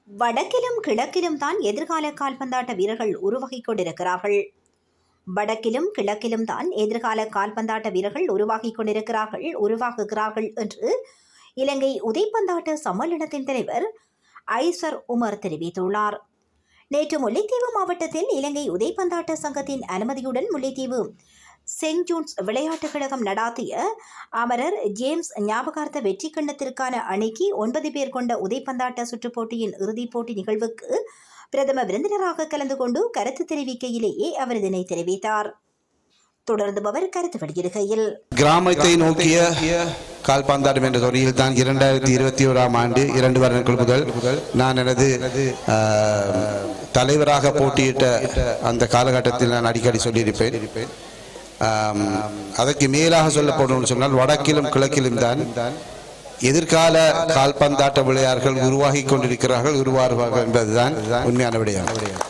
வடக்கிலும் கிழக்கிலும் தான் எதிர்கால கால்பந்தாட்ட வீரர்கள் உருவாகிக் கொண்டிருக்கிறார்கள் வடக்கிலும் கிழக்கிலும் தான் எதிர்கால கால்பந்தாட்ட வீரர்கள் உருவாகிக் கொண்டிருக்கிறார்கள் உருவாகுகிறார்கள் என்று இலங்கை உதைப்பந்தாட்ட சம்மேளனத்தின் தலைவர் ஐசர் உமர் தெரிவித்துள்ளார் நேற்று முல்லைத்தீவு மாவட்டத்தில் இலங்கை உதைப்பந்தாட்ட சங்கத்தின் அனுமதியுடன் முல்லைத்தீவு செயின்ட் ஜூன்ஸ் விளையாட்டுக் கழகம் நடாத்திய அமரர் ஜேம்ஸ் ஞாபகார்த்த வெற்றி கண்ணத்திற்கான அணிக்கு ஒன்பது பேர் கொண்ட உதைப்பந்தாட்ட சுற்றுப் போட்டியின் இறுதிப் போட்டி நிகழ்வுக்கு பிரதம விருந்தினராக கலந்து கொண்டு கருத்து தெரிவிக்கையிலேயே அவர் இதனை தெரிவித்தார் தொடர்ந்து அவர் கருத்து வெளியிடுகையில் கிராமத்தை நோக்கிய கால்பந்தாட்டம் என்ற துறையில் தான் இரண்டாயிரத்தி இருபத்தி ஓராம் ஆண்டு இரண்டு வருடங்கள் முதல் நான் எனது ஆஹ், தலைவராக போட்டியிட்ட அந்த காலகட்டத்தில் நான் அடிக்கடி சொல்லியிருப்பேன் ஆம், அதற்கு மேலாக சொல்ல போனோம்னு சொன்னால் வடக்கிலும் கிழக்கிலும் தான் எதிர்கால கால்பந்தாட்ட விளையாடுகள் உருவாகி கொண்டிருக்கிறார்கள் உருவாகுவார்கள் என்பதுதான் உண்மையான விடயம்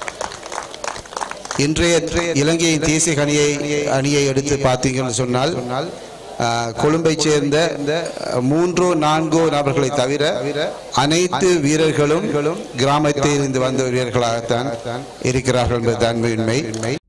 இன்றைய இலங்கையின் தேசிய அணியை அணியை எடுத்து பார்த்தீங்கன்னு சொன்னால் ஆஹ், கொழும்பைச் சேர்ந்த மூன்றோ நான்கோ நபர்களை தவிர அனைத்து வீரர்களும் கிராமத்தில் இருந்து வந்த வீரர்களாகத்தான் இருக்கிறார்கள் என்பதுதான் உண்மை